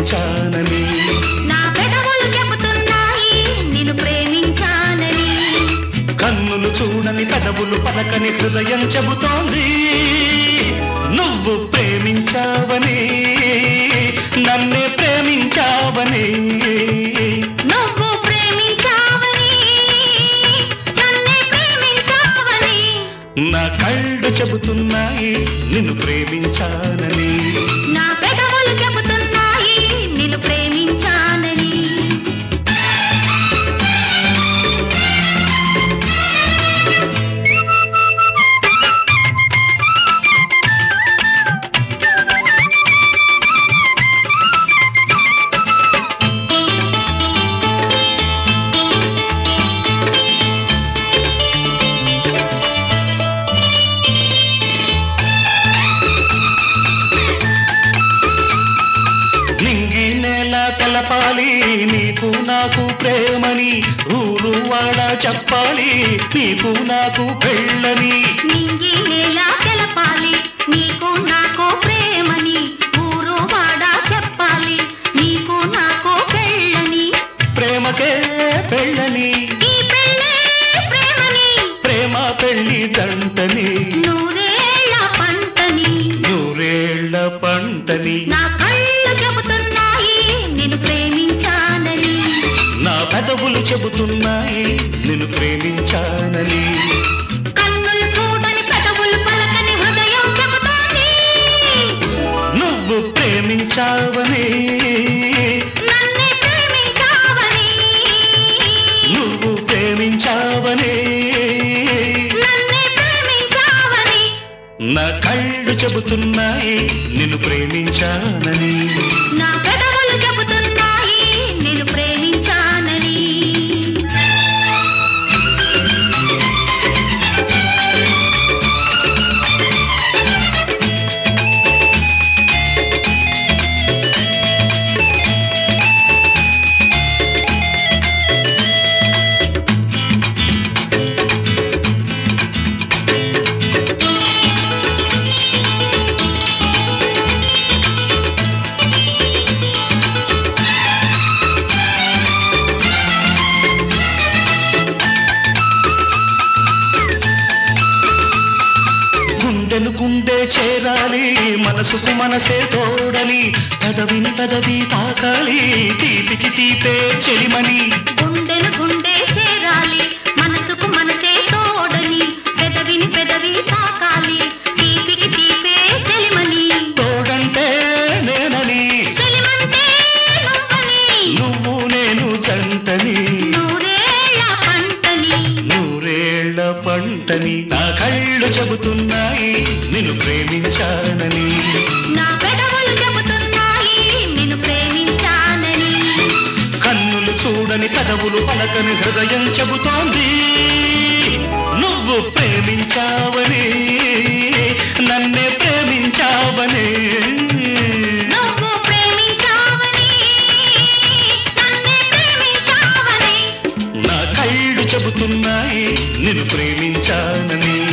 ప్రేమించానని నా పెదవులు చెబుతున్నాయి నిన్ను ప్రేమించానని కన్నులు చూడని పెదవులు పలకని హృదయం చెబుతోంది నువ్వు ప్రేమించావని నన్నే ప్రేమించావని నువ్వు ప్రేమించావని నన్నే ప్రేమించావని నా కళ్ళు చెబుతున్నాయి నిన్ను ప్రేమించానని నా పెదవులు చెబుతున్నాయి నిన్ను ప్రేమించానని నింగి నేల తెలపాలి నీకు నాకు ప్రేమని ఊరు వాడ చెప్పాలి నీకు నాకు పెళ్ళని నింగి నేల తెలపాలి నీకు నాకు ప్రేమని ఊరు వాడ చెప్పాలి నీకు నాకు పెళ్ళని ప్రేమకే పెళ్ళని ఈ పెళ్ళే ప్రేమని ప్రేమ పెళ్లి జంటని నూరేళ్ల పంటని నూరేళ్ల పంటని నా కళ్ళు చెబుతున్నాయి నిన్ను ప్రేమించానని నా పెదవులు చెబుతున్నాయి నిన్ను ప్రేమించానని కన్నులు చూడని పెదవులు పలకని హృదయం చెబుతోంది నువ్వు ప్రేమించావని నన్నే ప్రేమించావని నువ్వు ప్రేమించావని నన్నే ప్రేమించావని నా కళ్ళు చెబుతున్నాయి నిన్ను ప్రేమించానని నా పెదవులు చెబుతున్నాయి నిన్ను ప్రేమించానని గుండెను గుండె చేరాలి మనసుకు మనసే తోడని పెదవిని పెదవి తాకాలి తీపికి తీపే చెలిమని గుండెను గుండె చేరాలి మనసుకు మనసే తోడని పెదవిని పెదవి తాకాలి తీపికి తీపే చెలిమని తోడంటే నేనని చెలిమంటే నువ్వని నువ్వు నేను జంటని నూరేళ్ల పంటని నూరేళ్ల పంటని నా కళ్ళు చెబుతున్నాయి నిన్ను ప్రేమించానని నా పెదవులు చెబుతున్నాయి నిన్ను ప్రేమించానని కన్నులు చూడని పెదవులు పలకని హృదయం చెబుతోంది నువ్వు ప్రేమించావని నన్నే ప్రేమించావని నువ్వు ప్రేమించావని నన్నే ప్రేమించావని నా కళ్ళు చెబుతున్నాయి నిన్ను ప్రేమించానని